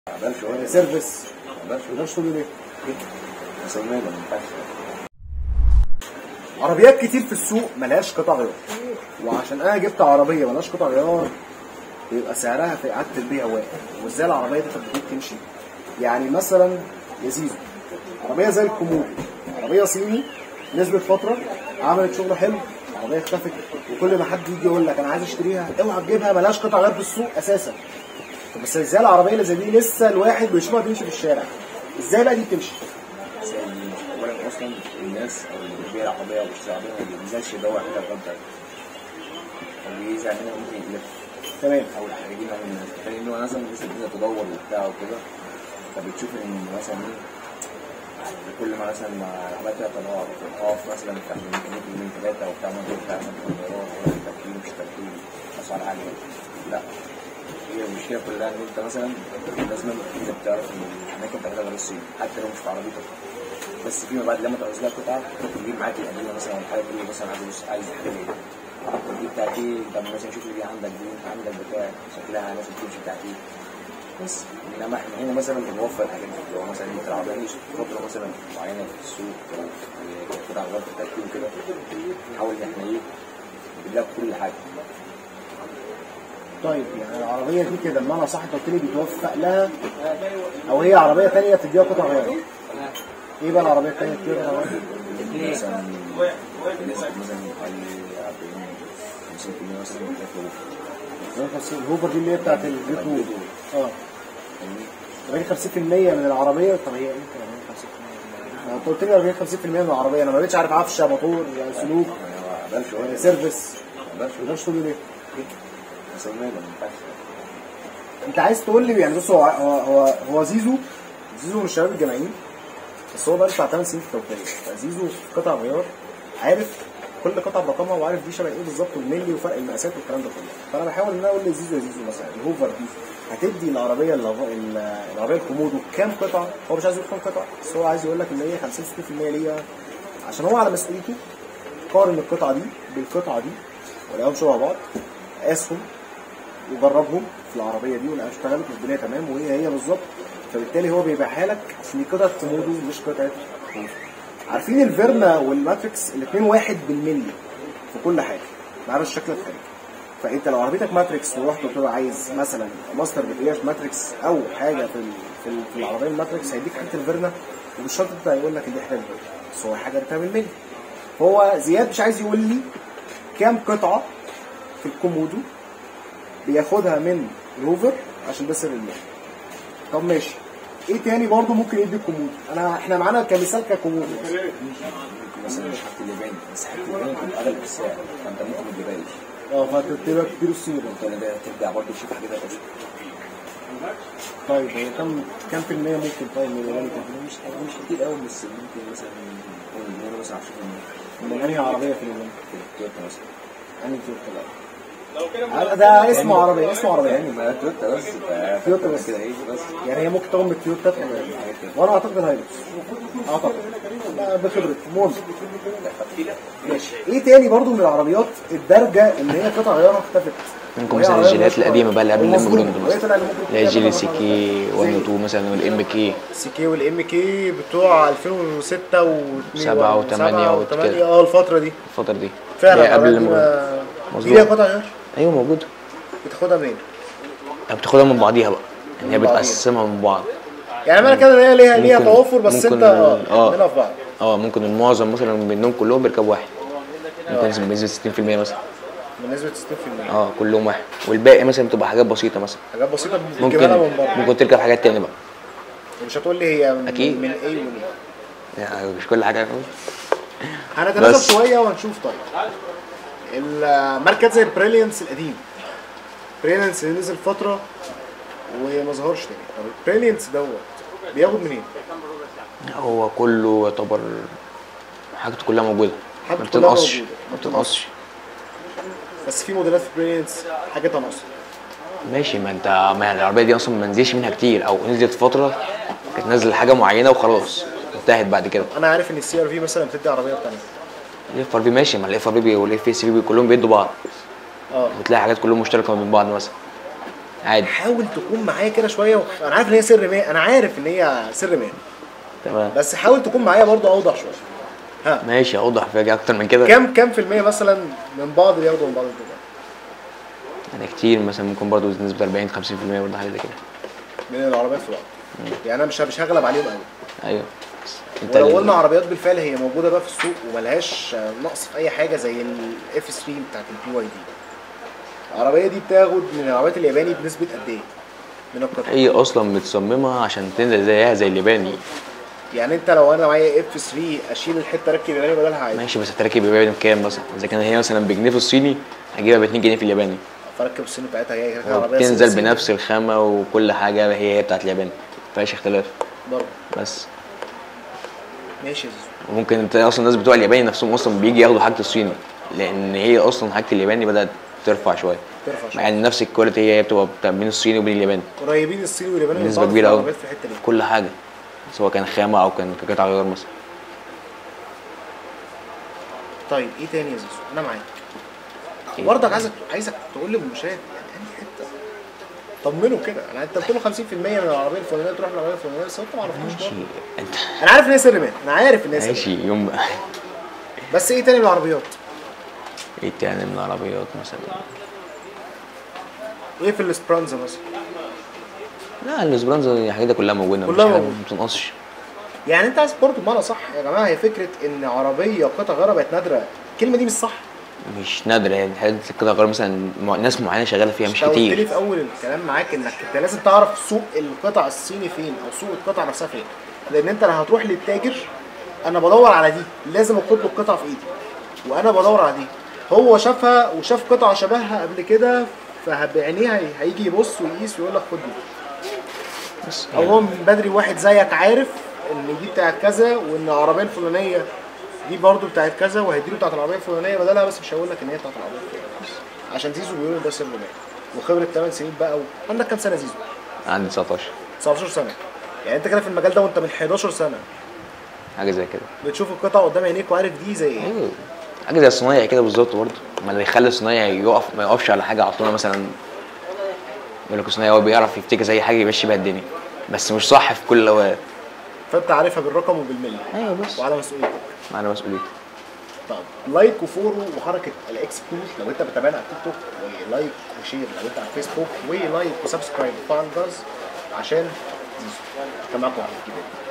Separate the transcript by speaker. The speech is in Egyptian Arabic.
Speaker 1: تعبان شويه
Speaker 2: سيرفيس
Speaker 1: تعبان
Speaker 2: ما
Speaker 1: شويه
Speaker 2: تقدرش تقول ليه
Speaker 1: مسميه ما ينفعش
Speaker 2: عربيات كتير في السوق ملهاش قطع غيار وعشان انا جبت عربيه ملهاش قطع غيار يبقى سعرها في اعاده البيع واقع وازاي العربيه دي كانت تمشي يعني مثلا يا زيزو عربيه زي الكومودو عربيه صيني نزلت فتره عملت شغل حلو عربيه اختفت وكل ما حد يجي يقول لك انا عايز اشتريها اوعى تجيبها ملهاش قطع غيار في السوق اساسا طب بس ازاي العربيه اللي زي دي لسه الواحد بيشوفها تمشي في الشارع ازاي بقى دي تمشي
Speaker 1: زي دي اولا اصلا الناس او اللي بيبيع العربيه او بيشتري عربيه ما بينزلش يدور على الغلط بتاعته او بيزعل منها ممكن يقلب
Speaker 2: تمام
Speaker 1: او يجيبها من الناس تخيل ان هو مثلا لسه الدنيا تدور وبتاع وكده فبتشوف ان مثلا ايه كل ما مثلا ما العربيه فيها تنوع اقف مثلا في ممكن يومين ثلاثه وبتاع ما بتاع ما ولا تركيب مش تركيب اسعار عاليه لا هي المشكله كلها ان انت مثلا لازم انت بتعرف ان الاماكن بتاعتها غير الصين حتى لو مش في عربيتك بس فيما بعد لما تعوز لها قطعه تجيب معاك القديمه مثلا ولا حاجه تقول له مثلا عايز بص عايز حاجه زي دي طب دي بتاعتي طب مثلا شوف لي دي عندك دي انت عندك بتاع شكلها مثلا تمشي بتاعتي بس انما احنا هنا مثلا بنوفر الحاجات دي لو مثلا انت العربيه مش فتره مثلا معينه في السوق كده عربيات التركيب كده نحاول ان احنا ايه نجيب لها كل حاجه
Speaker 2: طيب يعني العربية دي كده بمعنى صح انت قلت لي بيتوفق لها او هي عربية تانية تديها قطع غيار ايه بقى العربية التانية تديها قطع غيار؟
Speaker 1: مثلا بنسبه مثلا حوالي 40 50% مثلا من التكلفه
Speaker 2: الهوفر دي اللي هي بتاعت البيت نور اه
Speaker 1: فاهمني؟
Speaker 2: طب هي 50% من العربية طب هي امتى يعني ايه 50%؟ انت قلت لي 40 50% من العربية انا ما بقتش عارف عفشة موتور يعني سلوك
Speaker 1: عبال شويه
Speaker 2: سيرفيس
Speaker 1: عبال
Speaker 2: ما
Speaker 1: شويه
Speaker 2: تقدرش تقول لي ليه؟
Speaker 1: مسميه ما ينفعش
Speaker 2: انت عايز تقول لي يعني بص هو هو هو, هو زيزو زيزو من الشباب الجامعيين بس هو بقى بتاع 8 سنين في التوفيق فزيزو في قطع غيار عارف كل قطعه برقمها وعارف دي شبه ايه بالظبط والملي وفرق المقاسات والكلام ده كله فانا بحاول ان انا اقول لزيزو يا زيزو مثلا الهوفر دي هتدي العربيه اللي العربيه الكومودو كام قطعه هو مش عايز يقول كام قطعه بس هو عايز يقول لك ان هي 50 60% ليا عشان هو على مسؤوليته قارن القطعه دي بالقطعه دي ولقاهم شبه بعض قاسهم وجربهم في العربيه دي ولقاها اشتغلت والدنيا تمام وهي هي بالظبط فبالتالي هو بيبيعها لك في قطعه كومودو مش قطعه كومودو. عارفين الفيرنا والماتريكس الاثنين واحد بالملي في كل حاجه ما عدا الشكل الخارجي فانت لو عربيتك ماتريكس ورحت قلت له عايز مثلا ماستر بقياش ماتريكس او حاجه في ال- في, ال- في العربيه الماتريكس هيديك حته الفيرنا ومش شرط انت هيقول لك دي حاجه الفيرنا بس هو حاجه بتاع بالملي فهو زياد مش عايز يقول لي كام قطعه في الكومودو بياخدها من الهوفر عشان ده سر المال طب ماشي ايه تاني برضه ممكن يدي الكومودو انا احنا معانا كمثال ككومودو
Speaker 1: ممكن مثلا مش حاجه الياباني بس حاجه الياباني بتبقى اغلى في السعر فانت ممكن ما تجيبهاش
Speaker 2: اه فتبقى كتير الصيني
Speaker 1: انت ده ترجع برضه تشوف حاجات اصلا
Speaker 2: طيب هي كم كم في المية ممكن طيب من الياباني كده؟
Speaker 1: مش مش كتير قوي بس ممكن مثلا نقول ان انا مثلا 10
Speaker 2: من انهي عربية في اليابان؟
Speaker 1: تويوتا مثلا
Speaker 2: انهي تويوتا لا هذا ده اسمه عربية اسمه عربية
Speaker 1: يعني ما تويوتا بس
Speaker 2: تويوتا بس.
Speaker 1: كده ايه بس
Speaker 2: يعني هي ممكن تاخد من التويوتا وانا اعتقد الهايلوكس اعتقد لا، بخبرتي المهم ماشي ايه تاني برضو من العربيات الدارجة اللي هي قطع غيارها اختفت
Speaker 3: ممكن
Speaker 2: وهي
Speaker 3: مثلا
Speaker 2: عربية
Speaker 3: الجيلات
Speaker 2: مشهورة.
Speaker 3: القديمه بقى اللي قبل
Speaker 2: ومظلومة.
Speaker 3: اللامبورجيني
Speaker 2: وهي
Speaker 3: مثلا
Speaker 2: طلع اللي ممكن
Speaker 3: اللي هي
Speaker 2: تلاقيها
Speaker 3: جيل
Speaker 2: قطع
Speaker 3: سي
Speaker 2: غيار.
Speaker 3: كي 1
Speaker 2: زي
Speaker 3: و 2 مثلا والام كي
Speaker 2: السي كي والام كي بتوع 2006 و
Speaker 3: سبعة وتمانية وكده.
Speaker 2: اه الفترة دي
Speaker 3: الفتره دي
Speaker 2: فعلا
Speaker 3: اللي هي قبل
Speaker 2: العربية دي
Speaker 3: اللامبورجيني
Speaker 2: ما-
Speaker 3: مظبوط.
Speaker 2: دي ليها قطع غيار
Speaker 3: ايوه موجوده
Speaker 2: بتاخدها منين؟
Speaker 3: بتاخدها من بعضيها بقى يعني هي
Speaker 2: من بعضيها.
Speaker 3: بتقسمها من بعض
Speaker 2: يعني معنى كده ان هي ليها ليها
Speaker 3: ممكن-
Speaker 2: توافر بس
Speaker 3: ممكن-
Speaker 2: انت اه
Speaker 3: اه.
Speaker 2: عاملينها في بعض
Speaker 3: اه ممكن المعظم مثلا منهم كلهم بيركبوا واحد ممكن بنسبه 60% مثلا
Speaker 2: بنسبة 60%
Speaker 3: اه كلهم واحد والباقي مثلا بتبقى حاجات بسيطه مثلا
Speaker 2: حاجات بسيطة
Speaker 3: ممكن
Speaker 2: بتجيبها لها من بره
Speaker 3: ممكن تركب حاجات تانية بقى
Speaker 2: مش هتقول لي هي من
Speaker 3: أكيد.
Speaker 2: من ايه وليه
Speaker 3: يعني مش كل حاجه
Speaker 2: هنتنازل
Speaker 3: بس.
Speaker 2: شوية وهنشوف طيب الماركات زي البريليانس القديم بريليانس اللي نزل فترة وما ظهرش تاني طب البريليانس دوت بياخد منين؟
Speaker 3: هو كله يعتبر حاجته كلها موجوده ما
Speaker 2: حاجته كلها
Speaker 3: بتنقصش
Speaker 2: موجودة.
Speaker 3: ما بتنقصش
Speaker 2: بس في موديلات في بريليانس حاجتها ناقصة
Speaker 3: ماشي ما انت ما العربيه دي اصلا ما نزلش منها كتير او نزلت فتره كانت نازله حاجه معينه وخلاص انتهت بعد كده
Speaker 2: انا عارف ان السي ار في مثلا بتدي عربية تانية
Speaker 3: الاف ار بي ماشي ما الاف ار بي والاف اس بي كلهم بيدوا بعض
Speaker 2: اه
Speaker 3: بتلاقي حاجات كلهم مشتركه ما بين بعض مثلا عادي
Speaker 2: حاول تكون معايا كده شويه وخ... انا عارف ان هي سر ما انا عارف ان هي سر ما
Speaker 3: تمام
Speaker 2: بس حاول تكون معايا برضو اوضح شويه ها
Speaker 3: ماشي اوضح فيها اكتر من كده
Speaker 2: كام كام في المية مثلا من بعض بياخدوا من بعض الدولار
Speaker 3: يعني كتير مثلا ممكن برضه نسبه 40 50% برضه حاجه زي كده
Speaker 2: من العربيات في بعض يعني انا مش مش هغلب عليهم قوي
Speaker 3: ايوه انت
Speaker 2: ولو
Speaker 3: ال-
Speaker 2: قلنا عربيات بالفعل هي موجوده بقى في السوق وملهاش نقص في اي حاجه زي الاف 3 بتاعت البي واي دي العربيه دي بتاخد من العربيات الياباني بنسبه قد ايه؟ من القطع
Speaker 3: هي اصلا متصممه عشان تنزل زيها زي الياباني
Speaker 2: يعني انت لو انا معايا اف 3 اشيل الحته اركب ياباني بدلها عادي
Speaker 3: ماشي بس هتركب الياباني بكام مثلا اذا كان هي مثلا بجنيه في الصيني هجيبها ب 2 جنيه في الياباني
Speaker 2: فركب الصيني بتاعتها هي كده كده عربيه
Speaker 3: بتنزل
Speaker 2: صيني.
Speaker 3: بنفس الخامه وكل حاجه هي هي بتاعت الياباني مفيهاش اختلاف
Speaker 2: برضه
Speaker 3: بس
Speaker 2: ماشي يا زيزو
Speaker 3: وممكن انت اصلا الناس بتوع الياباني نفسهم اصلا بيجي ياخدوا حاجه الصيني لان هي اصلا حاجه الياباني بدات ترفع شويه
Speaker 2: ترفع شويه
Speaker 3: يعني نفس الكواليتي هي بتبقى بتاع بين الصيني وبين الياباني
Speaker 2: قريبين الصيني والياباني من
Speaker 3: بنسبه
Speaker 2: بعض في
Speaker 3: كبيره قوي
Speaker 2: العربيات في الحته دي
Speaker 3: في كل حاجه سواء كان خامه او كان قطع غيار مثلا
Speaker 2: طيب ايه تاني يا زيزو انا معاك
Speaker 3: إيه؟
Speaker 2: برضك عايزك عايزك تقول للمشاهد يعني انهي حته طمنه كده انا انت بتقول 50% من العربيه الفلانيه تروح للعربيه الفلانيه بس انت ما عرفتوش
Speaker 3: ماشي
Speaker 2: برضه.
Speaker 3: انت
Speaker 2: انا عارف ان هي سر مان انا عارف ان هي سر مان.
Speaker 3: ماشي يوم بقى
Speaker 2: بس ايه تاني من العربيات
Speaker 3: ايه تاني من العربيات مثلا
Speaker 2: ايه في الاسبرانزا مثلا
Speaker 3: لا الاسبرانزا الحاجات دي كلها موجوده
Speaker 2: كلها
Speaker 3: مفيش حاجة
Speaker 2: موجودة.
Speaker 3: ما بتنقصش
Speaker 2: يعني انت عايز برضه بمعنى صح يا جماعه هي فكره ان عربيه قطع غيارها بقت نادره الكلمه دي مش صح
Speaker 3: مش نادرة يعني حاجات قطع غيار مثلا مع- ناس معينة شغالة فيها مش
Speaker 2: انت قلت لي
Speaker 3: كتير
Speaker 2: في اول الكلام معاك انك انت لازم تعرف سوق القطع الصيني فين او سوق القطع نفسها فين لان انت لو هتروح للتاجر انا بدور على دي لازم اخد له القطعه في ايدي وانا بدور على دي هو شافها وشاف قطعه شبهها قبل كده فبعينيه هي- هيجي يبص ويقيس ويقول لك خد دي
Speaker 3: بس
Speaker 2: او هو من بدري واحد زيك عارف ان دي بتاعت كذا وان العربيه الفلانيه دي برضو بتاعت كذا وهيديله بتاعت العربيه الفلانيه بدلها بس مش هيقول لك ان هي بتاعت العربيه الفلانيه عشان زيزو بيقول ده سر مبين وخبره 8 سنين بقى و... عندك كام سنه زيزو؟
Speaker 3: عندي 19
Speaker 2: 19 سنه يعني انت كده في المجال ده وانت من 11 سنه
Speaker 3: حاجة زي كده
Speaker 2: بتشوف القطع قدام عينيك وعارف دي زي ايه
Speaker 3: ايوه حاجة زي الصنايعي كده بالظبط برضه ما اللي يخلي الصنايعي يقف ما يقفش على حاجة عطلانة مثلا يقول لك الصنايعي هو بيعرف يفتكر زي حاجة يمشي بيها الدنيا بس مش صح في كل الأوقات
Speaker 2: فانت عارفها بالرقم وبالملي
Speaker 3: ايوه بس
Speaker 2: وعلى مسؤوليتك
Speaker 3: معنا مسؤوليتي
Speaker 2: طب لايك وفولو وحركه الاكس بوش لو انت بتابعنا على التيك توك ولايك وشير لو انت على الفيسبوك ولايك وسبسكرايب وفعل الجرس عشان زيزو كان معاكم واحد كده